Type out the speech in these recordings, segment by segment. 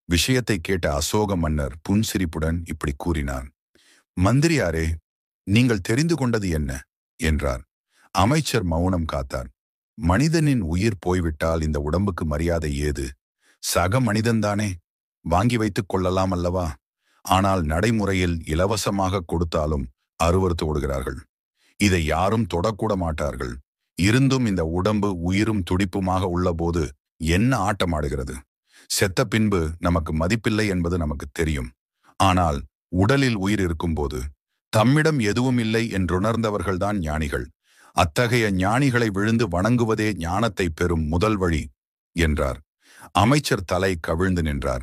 விஷயத்தை கேட்ட அசோக மன்னர் புன்சிரிப்புடன் இப்படி கூறினார் மந்திரியாரே நீங்கள் தெரிந்து கொண்டது என்ன என்றார் அமைச்சர் மௌனம் காத்தார் மனிதனின் உயிர் போய்விட்டால் இந்த உடம்புக்கு மரியாதை ஏது சக மனிதன்தானே வாங்கி வைத்துக் கொள்ளலாம் அல்லவா ஆனால் நடைமுறையில் இலவசமாக கொடுத்தாலும் அருவறுத்து ஓடுகிறார்கள் இதை யாரும் தொடக்கூட மாட்டார்கள் இருந்தும் இந்த உடம்பு உயிரும் துடிப்புமாக உள்ளபோது என்ன ஆட்டமாடுகிறது செத்த பின்பு நமக்கு மதிப்பில்லை என்பது நமக்கு தெரியும் ஆனால் உடலில் உயிர் இருக்கும்போது தம்மிடம் எதுவும் இல்லை என்றுணர்ந்தவர்கள்தான் ஞானிகள் அத்தகைய ஞானிகளை விழுந்து வணங்குவதே ஞானத்தை பெறும் முதல் வழி என்றார் அமைச்சர் தலை கவிழ்ந்து நின்றார்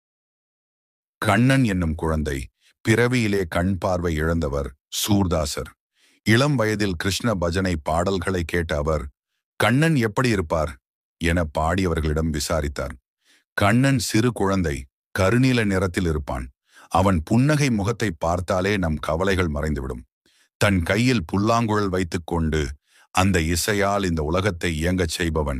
கண்ணன் என்னும் குழந்தை பிறவியிலே கண் பார்வை இழந்தவர் சூர்தாசர் இளம் வயதில் கிருஷ்ண பஜனை பாடல்களை கேட்ட அவர் கண்ணன் எப்படி இருப்பார் என பாடியவர்களிடம் விசாரித்தார் கண்ணன் சிறு குழந்தை கருநீல நிறத்தில் இருப்பான் அவன் புன்னகை முகத்தை பார்த்தாலே நம் கவலைகள் மறைந்துவிடும் தன் கையில் புல்லாங்குழல் வைத்துக்கொண்டு அந்த இசையால் இந்த உலகத்தை இயங்கச் செய்பவன்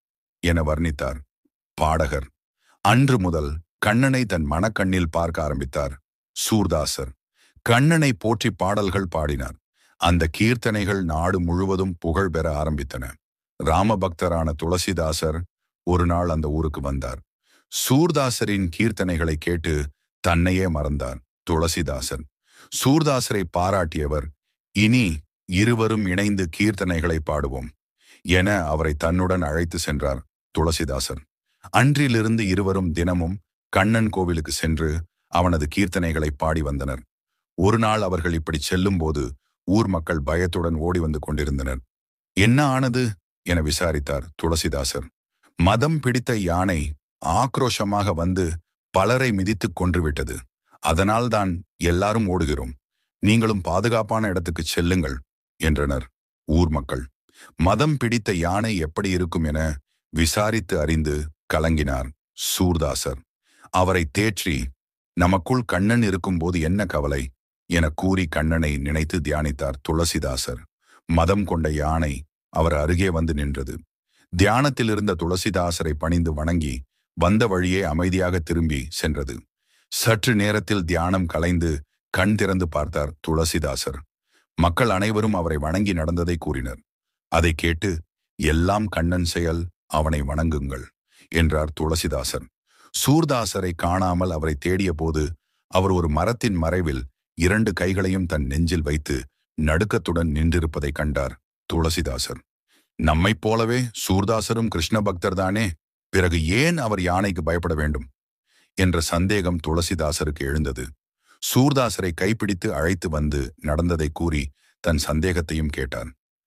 என வர்ணித்தார் பாடகர் அன்று முதல் கண்ணனை தன் மனக்கண்ணில் பார்க்க ஆரம்பித்தார் சூர்தாசர் கண்ணனை போற்றி பாடல்கள் பாடினார் அந்த கீர்த்தனைகள் நாடு முழுவதும் புகழ் பெற ஆரம்பித்தன ராமபக்தரான துளசிதாசர் ஒரு நாள் அந்த ஊருக்கு வந்தார் சூர்தாசரின் கீர்த்தனைகளை கேட்டு தன்னையே மறந்தார் துளசிதாசர் சூர்தாசரை பாராட்டியவர் இனி இருவரும் இணைந்து கீர்த்தனைகளை பாடுவோம் என அவரை தன்னுடன் அழைத்து சென்றார் துளசிதாசர் அன்றிலிருந்து இருவரும் தினமும் கண்ணன் கோவிலுக்கு சென்று அவனது கீர்த்தனைகளை பாடி வந்தனர் ஒரு நாள் அவர்கள் இப்படி செல்லும்போது ஊர் மக்கள் பயத்துடன் ஓடி வந்து கொண்டிருந்தனர் என்ன ஆனது என விசாரித்தார் துளசிதாசர் மதம் பிடித்த யானை ஆக்ரோஷமாக வந்து பலரை மிதித்துக் கொன்றுவிட்டது அதனால்தான் எல்லாரும் ஓடுகிறோம் நீங்களும் பாதுகாப்பான இடத்துக்கு செல்லுங்கள் என்றனர் ஊர் மக்கள் மதம் பிடித்த யானை எப்படி இருக்கும் என விசாரித்து அறிந்து கலங்கினார் சூர்தாசர் அவரை தேற்றி நமக்குள் கண்ணன் இருக்கும்போது என்ன கவலை என கூறி கண்ணனை நினைத்து தியானித்தார் துளசிதாசர் மதம் கொண்ட யானை அவர் அருகே வந்து நின்றது தியானத்தில் இருந்த துளசிதாசரை பணிந்து வணங்கி வந்த வழியே அமைதியாக திரும்பி சென்றது சற்று நேரத்தில் தியானம் கலைந்து கண் திறந்து பார்த்தார் துளசிதாசர் மக்கள் அனைவரும் அவரை வணங்கி நடந்ததை கூறினர் அதை கேட்டு எல்லாம் கண்ணன் செயல் அவனை வணங்குங்கள் என்றார் துளசிதாசர் சூர்தாசரை காணாமல் அவரை தேடிய போது அவர் ஒரு மரத்தின் மறைவில் இரண்டு கைகளையும் தன் நெஞ்சில் வைத்து நடுக்கத்துடன் நின்றிருப்பதை கண்டார் துளசிதாசர் நம்மைப் போலவே சூர்தாசரும் கிருஷ்ண பக்தர் தானே பிறகு ஏன் அவர் யானைக்கு பயப்பட வேண்டும் என்ற சந்தேகம் துளசிதாசருக்கு எழுந்தது சூர்தாசரை கைப்பிடித்து அழைத்து வந்து நடந்ததை கூறி தன் சந்தேகத்தையும் கேட்டார்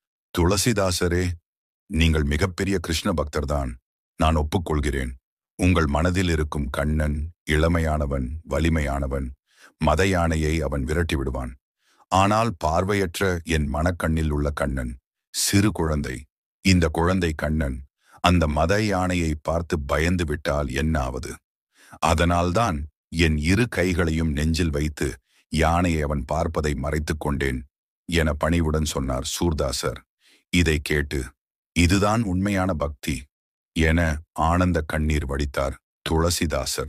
துளசிதாசரே நீங்கள் மிகப்பெரிய கிருஷ்ண பக்தர்தான் நான் ஒப்புக்கொள்கிறேன் உங்கள் மனதில் இருக்கும் கண்ணன் இளமையானவன் வலிமையானவன் மத யானையை அவன் விரட்டி விடுவான் ஆனால் பார்வையற்ற என் மனக்கண்ணில் உள்ள கண்ணன் சிறு குழந்தை இந்த குழந்தை கண்ணன் அந்த மத யானையை பார்த்து பயந்து விட்டால் என்ன ஆவது அதனால்தான் என் இரு கைகளையும் நெஞ்சில் வைத்து யானையை அவன் பார்ப்பதை மறைத்துக் கொண்டேன் என பணிவுடன் சொன்னார் சூர்தாசர் இதை கேட்டு இதுதான் உண்மையான பக்தி என ஆனந்த கண்ணீர் வடித்தார் துளசிதாசர்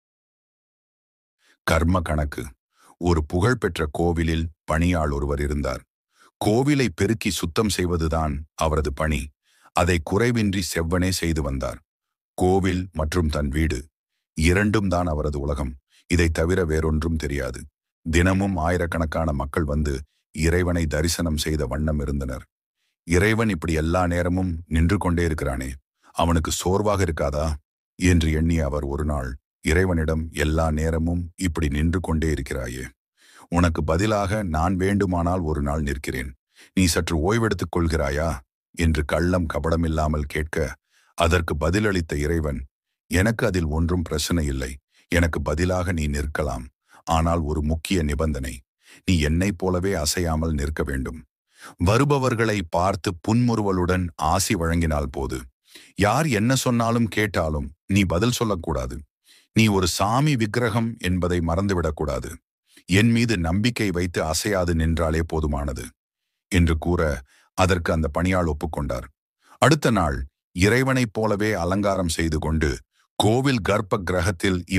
கர்ம கணக்கு ஒரு புகழ்பெற்ற கோவிலில் பணியாள் ஒருவர் இருந்தார் கோவிலை பெருக்கி சுத்தம் செய்வதுதான் அவரது பணி அதை குறைவின்றி செவ்வனே செய்து வந்தார் கோவில் மற்றும் தன் வீடு இரண்டும் தான் அவரது உலகம் இதை தவிர வேறொன்றும் தெரியாது தினமும் ஆயிரக்கணக்கான மக்கள் வந்து இறைவனை தரிசனம் செய்த வண்ணம் இருந்தனர் இறைவன் இப்படி எல்லா நேரமும் நின்று கொண்டே இருக்கிறானே அவனுக்கு சோர்வாக இருக்காதா என்று எண்ணி அவர் ஒரு நாள் இறைவனிடம் எல்லா நேரமும் இப்படி நின்று கொண்டே இருக்கிறாயே உனக்கு பதிலாக நான் வேண்டுமானால் ஒரு நாள் நிற்கிறேன் நீ சற்று ஓய்வெடுத்துக் கொள்கிறாயா என்று கள்ளம் கபடமில்லாமல் கேட்க அதற்கு பதிலளித்த இறைவன் எனக்கு அதில் ஒன்றும் பிரச்சனை இல்லை எனக்கு பதிலாக நீ நிற்கலாம் ஆனால் ஒரு முக்கிய நிபந்தனை நீ என்னைப் போலவே அசையாமல் நிற்க வேண்டும் வருபவர்களை பார்த்து புன்முறுவலுடன் ஆசி வழங்கினால் போது யார் என்ன சொன்னாலும் கேட்டாலும் நீ பதில் சொல்லக்கூடாது நீ ஒரு சாமி விக்கிரகம் என்பதை மறந்துவிடக்கூடாது என் மீது நம்பிக்கை வைத்து அசையாது நின்றாலே போதுமானது என்று கூற அதற்கு அந்த பணியாள் ஒப்புக்கொண்டார் அடுத்த நாள் இறைவனைப் போலவே அலங்காரம் செய்து கொண்டு கோவில் கர்ப்ப கிரகத்தில்